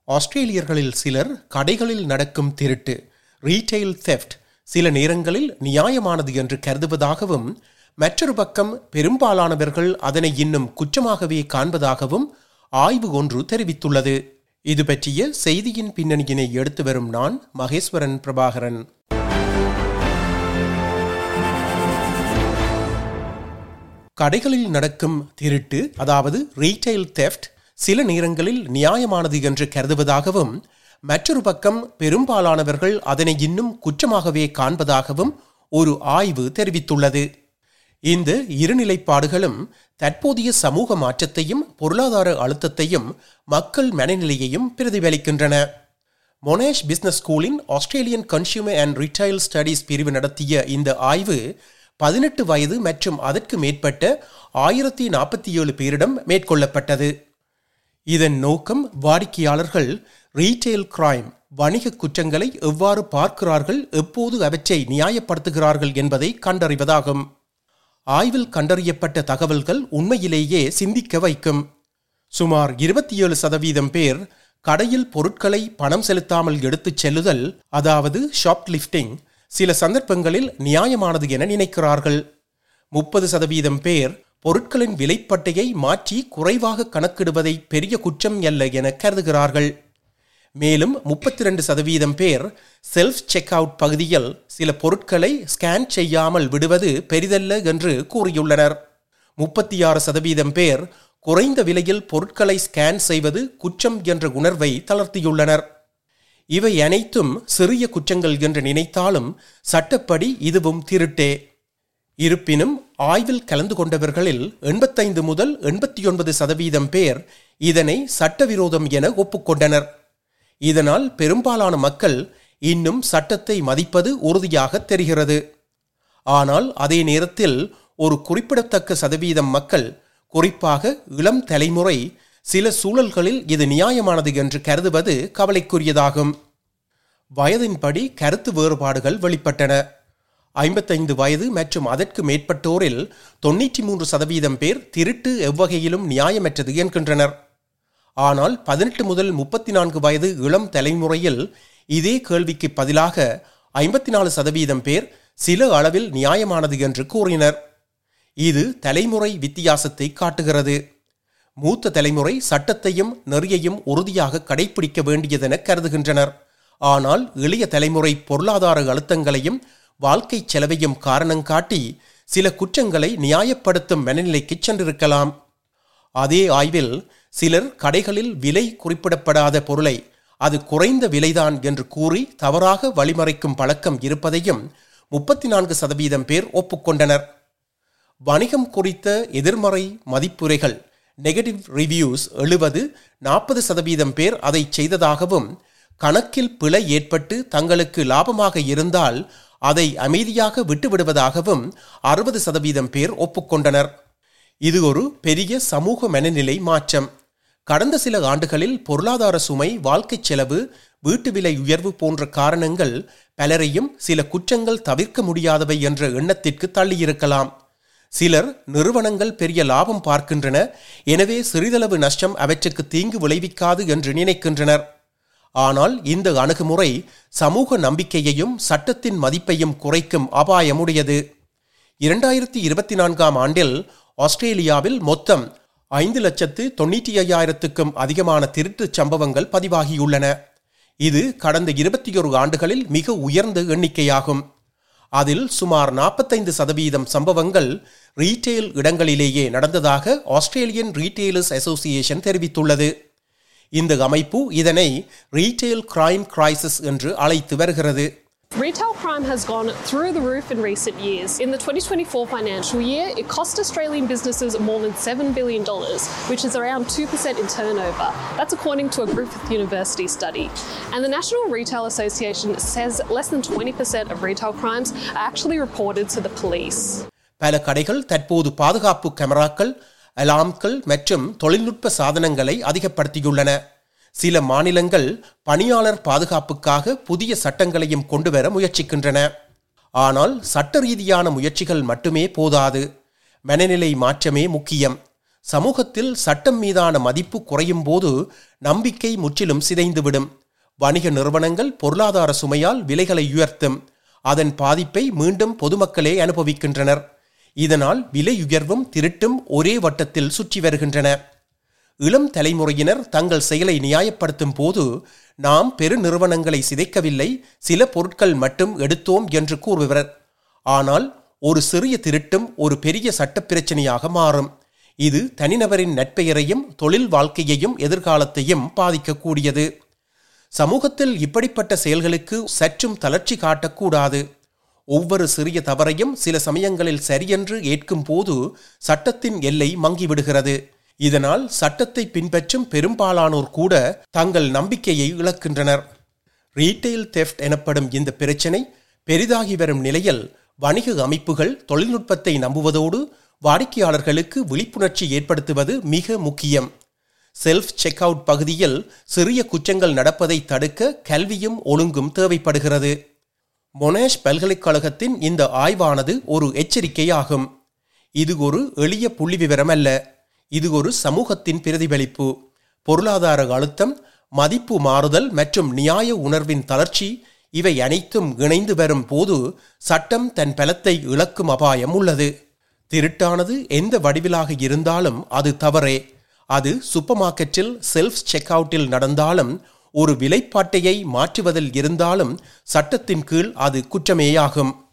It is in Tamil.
ஆஸ்திரேலியர்களில் சிலர் கடைகளில் நடக்கும் திருட்டு ரீட்டெயில் தெஃப்ட் சில நேரங்களில் நியாயமானது என்று கருதுவதாகவும் மற்றொரு பக்கம் பெரும்பாலானவர்கள் அதனை இன்னும் குற்றமாகவே காண்பதாகவும் ஆய்வு ஒன்று தெரிவித்துள்ளது இது பற்றிய செய்தியின் பின்னணியினை எடுத்து வரும் நான் மகேஸ்வரன் பிரபாகரன் கடைகளில் நடக்கும் திருட்டு அதாவது ரீட்டைல் தெஃப்ட் சில நேரங்களில் நியாயமானது என்று கருதுவதாகவும் மற்றொரு பக்கம் பெரும்பாலானவர்கள் அதனை இன்னும் குற்றமாகவே காண்பதாகவும் ஒரு ஆய்வு தெரிவித்துள்ளது இந்த இரு நிலைப்பாடுகளும் தற்போதைய சமூக மாற்றத்தையும் பொருளாதார அழுத்தத்தையும் மக்கள் மனநிலையையும் பிரதிபலிக்கின்றன மொனேஷ் பிசினஸ் ஸ்கூலின் Australian consumer and retail studies பிரிவு நடத்திய இந்த ஆய்வு பதினெட்டு வயது மற்றும் அதற்கு மேற்பட்ட ஆயிரத்தி நாற்பத்தி ஏழு பேரிடம் மேற்கொள்ளப்பட்டது இதன் நோக்கம் வாடிக்கையாளர்கள் ரீட்டெயில் கிரைம் வணிக குற்றங்களை எவ்வாறு பார்க்கிறார்கள் எப்போது அவற்றை நியாயப்படுத்துகிறார்கள் என்பதை கண்டறிவதாகும் ஆய்வில் கண்டறியப்பட்ட தகவல்கள் உண்மையிலேயே சிந்திக்க வைக்கும் சுமார் இருபத்தி ஏழு சதவீதம் பேர் கடையில் பொருட்களை பணம் செலுத்தாமல் எடுத்துச் செல்லுதல் அதாவது ஷாப் லிஃப்டிங் சில சந்தர்ப்பங்களில் நியாயமானது என நினைக்கிறார்கள் முப்பது சதவீதம் பேர் பொருட்களின் விலைப்பட்டையை மாற்றி குறைவாக கணக்கிடுவதை பெரிய குற்றம் அல்ல என கருதுகிறார்கள் மேலும் முப்பத்தி ரெண்டு சதவீதம் பேர் செல்ஃப் செக் அவுட் பகுதியில் சில பொருட்களை ஸ்கேன் செய்யாமல் விடுவது பெரிதல்ல என்று கூறியுள்ளனர் முப்பத்தி ஆறு சதவீதம் பேர் குறைந்த விலையில் பொருட்களை ஸ்கேன் செய்வது குற்றம் என்ற உணர்வை தளர்த்தியுள்ளனர் இவை அனைத்தும் சிறிய குற்றங்கள் என்று நினைத்தாலும் சட்டப்படி இதுவும் திருட்டே இருப்பினும் ஆய்வில் கலந்து கொண்டவர்களில் எண்பத்தைந்து முதல் எண்பத்தி ஒன்பது சதவீதம் பேர் இதனை சட்டவிரோதம் என ஒப்புக்கொண்டனர் இதனால் பெரும்பாலான மக்கள் இன்னும் சட்டத்தை மதிப்பது உறுதியாக தெரிகிறது ஆனால் அதே நேரத்தில் ஒரு குறிப்பிடத்தக்க சதவீதம் மக்கள் குறிப்பாக இளம் தலைமுறை சில சூழல்களில் இது நியாயமானது என்று கருதுவது கவலைக்குரியதாகும் வயதின்படி கருத்து வேறுபாடுகள் வெளிப்பட்டன ஐம்பத்தைந்து வயது மற்றும் அதற்கு மேற்பட்டோரில் தொன்னூற்றி மூன்று சதவீதம் பேர் திருட்டு எவ்வகையிலும் நியாயமற்றது என்கின்றனர் ஆனால் பதினெட்டு முதல் முப்பத்தி நான்கு வயது இளம் தலைமுறையில் இதே கேள்விக்கு பதிலாக ஐம்பத்தி நாலு சதவீதம் பேர் சில அளவில் நியாயமானது என்று கூறினர் இது தலைமுறை வித்தியாசத்தை காட்டுகிறது மூத்த தலைமுறை சட்டத்தையும் நெறியையும் உறுதியாக கடைபிடிக்க வேண்டியதென கருதுகின்றனர் ஆனால் இளைய தலைமுறை பொருளாதார அழுத்தங்களையும் வாழ்க்கை செலவையும் காரணம் காட்டி சில குற்றங்களை நியாயப்படுத்தும் மனநிலைக்கு சென்றிருக்கலாம் அதே ஆய்வில் சிலர் கடைகளில் விலை குறிப்பிடப்படாத பொருளை அது குறைந்த விலைதான் என்று கூறி தவறாக வழிமறைக்கும் பழக்கம் இருப்பதையும் முப்பத்தி நான்கு சதவீதம் பேர் ஒப்புக்கொண்டனர் வணிகம் குறித்த எதிர்மறை மதிப்புரைகள் நெகட்டிவ் ரிவ்யூஸ் எழுபது நாற்பது சதவீதம் பேர் அதை செய்ததாகவும் கணக்கில் பிழை ஏற்பட்டு தங்களுக்கு லாபமாக இருந்தால் அதை அமைதியாக விட்டுவிடுவதாகவும் அறுபது சதவீதம் பேர் ஒப்புக்கொண்டனர் இது ஒரு பெரிய சமூக மனநிலை மாற்றம் கடந்த சில ஆண்டுகளில் பொருளாதார சுமை வாழ்க்கை செலவு வீட்டு விலை உயர்வு போன்ற காரணங்கள் பலரையும் சில குற்றங்கள் தவிர்க்க முடியாதவை என்ற எண்ணத்திற்கு தள்ளியிருக்கலாம் சிலர் நிறுவனங்கள் பெரிய லாபம் பார்க்கின்றன எனவே சிறிதளவு நஷ்டம் அவற்றுக்கு தீங்கு விளைவிக்காது என்று நினைக்கின்றனர் ஆனால் இந்த அணுகுமுறை சமூக நம்பிக்கையையும் சட்டத்தின் மதிப்பையும் குறைக்கும் அபாயமுடையது இரண்டாயிரத்தி இருபத்தி நான்காம் ஆண்டில் ஆஸ்திரேலியாவில் மொத்தம் ஐந்து லட்சத்து தொண்ணூற்றி ஐயாயிரத்துக்கும் அதிகமான திருட்டுச் சம்பவங்கள் பதிவாகியுள்ளன இது கடந்த இருபத்தி ஒரு ஆண்டுகளில் மிக உயர்ந்த எண்ணிக்கையாகும் அதில் சுமார் நாற்பத்தைந்து சதவீதம் சம்பவங்கள் ரீட்டெயில் இடங்களிலேயே நடந்ததாக ஆஸ்திரேலியன் ரீட்டெயிலர்ஸ் அசோசியேஷன் தெரிவித்துள்ளது இந்த அமைப்பு இதனை ரீட்டெயில் கிரைம் கிரைசிஸ் என்று அழைத்து வருகிறது Retail crime has gone through the roof in recent years. In the 2024 financial year, it cost Australian businesses more than $7 billion, which is around 2% in turnover. That's according to a Griffith University study. And the National Retail Association says less than 20% of retail crimes are actually reported to the police. பல கடைகள் தற்போது பாதுகாப்பு கேமராக்கள் அலாம்கள் மற்றும் தொழில்நுட்ப சாதனங்களை அதிகப்படுத்தியுள்ளன சில மாநிலங்கள் பணியாளர் பாதுகாப்புக்காக புதிய சட்டங்களையும் கொண்டுவர முயற்சிக்கின்றன ஆனால் சட்ட ரீதியான முயற்சிகள் மட்டுமே போதாது மனநிலை மாற்றமே முக்கியம் சமூகத்தில் சட்டம் மீதான மதிப்பு குறையும் போது நம்பிக்கை முற்றிலும் சிதைந்துவிடும் வணிக நிறுவனங்கள் பொருளாதார சுமையால் விலைகளை உயர்த்தும் அதன் பாதிப்பை மீண்டும் பொதுமக்களே அனுபவிக்கின்றனர் இதனால் விலை உயர்வும் திருட்டும் ஒரே வட்டத்தில் சுற்றி வருகின்றன இளம் தலைமுறையினர் தங்கள் செயலை நியாயப்படுத்தும் போது நாம் பெருநிறுவனங்களை சிதைக்கவில்லை சில பொருட்கள் மட்டும் எடுத்தோம் என்று கூறுவர் ஆனால் ஒரு சிறிய திருட்டும் ஒரு பெரிய சட்ட பிரச்சனையாக மாறும் இது தனிநபரின் நட்பெயரையும் தொழில் வாழ்க்கையையும் எதிர்காலத்தையும் பாதிக்கக்கூடியது சமூகத்தில் இப்படிப்பட்ட செயல்களுக்கு சற்றும் தளர்ச்சி காட்டக்கூடாது ஒவ்வொரு சிறிய தவறையும் சில சமயங்களில் சரியென்று ஏற்கும் போது சட்டத்தின் எல்லை மங்கிவிடுகிறது இதனால் சட்டத்தை பின்பற்றும் பெரும்பாலானோர் கூட தங்கள் நம்பிக்கையை இழக்கின்றனர் ரீட்டெயில் தெஃப்ட் எனப்படும் இந்த பிரச்சினை பெரிதாகி வரும் நிலையில் வணிக அமைப்புகள் தொழில்நுட்பத்தை நம்புவதோடு வாடிக்கையாளர்களுக்கு விழிப்புணர்ச்சி ஏற்படுத்துவது மிக முக்கியம் செல்ஃப் செக் அவுட் பகுதியில் சிறிய குற்றங்கள் நடப்பதை தடுக்க கல்வியும் ஒழுங்கும் தேவைப்படுகிறது மொனேஷ் பல்கலைக்கழகத்தின் இந்த ஆய்வானது ஒரு எச்சரிக்கையாகும் இது ஒரு எளிய புள்ளி விவரம் அல்ல இது ஒரு சமூகத்தின் பிரதிபலிப்பு பொருளாதார அழுத்தம் மதிப்பு மாறுதல் மற்றும் நியாய உணர்வின் தளர்ச்சி இவை அனைத்தும் இணைந்து வரும் போது சட்டம் தன் பலத்தை இழக்கும் அபாயம் உள்ளது திருட்டானது எந்த வடிவிலாக இருந்தாலும் அது தவறே அது சூப்பர் மார்க்கெட்டில் செல்ஃப் செக் அவுட்டில் நடந்தாலும் ஒரு விலைப்பாட்டையை மாற்றுவதில் இருந்தாலும் சட்டத்தின் கீழ் அது குற்றமேயாகும்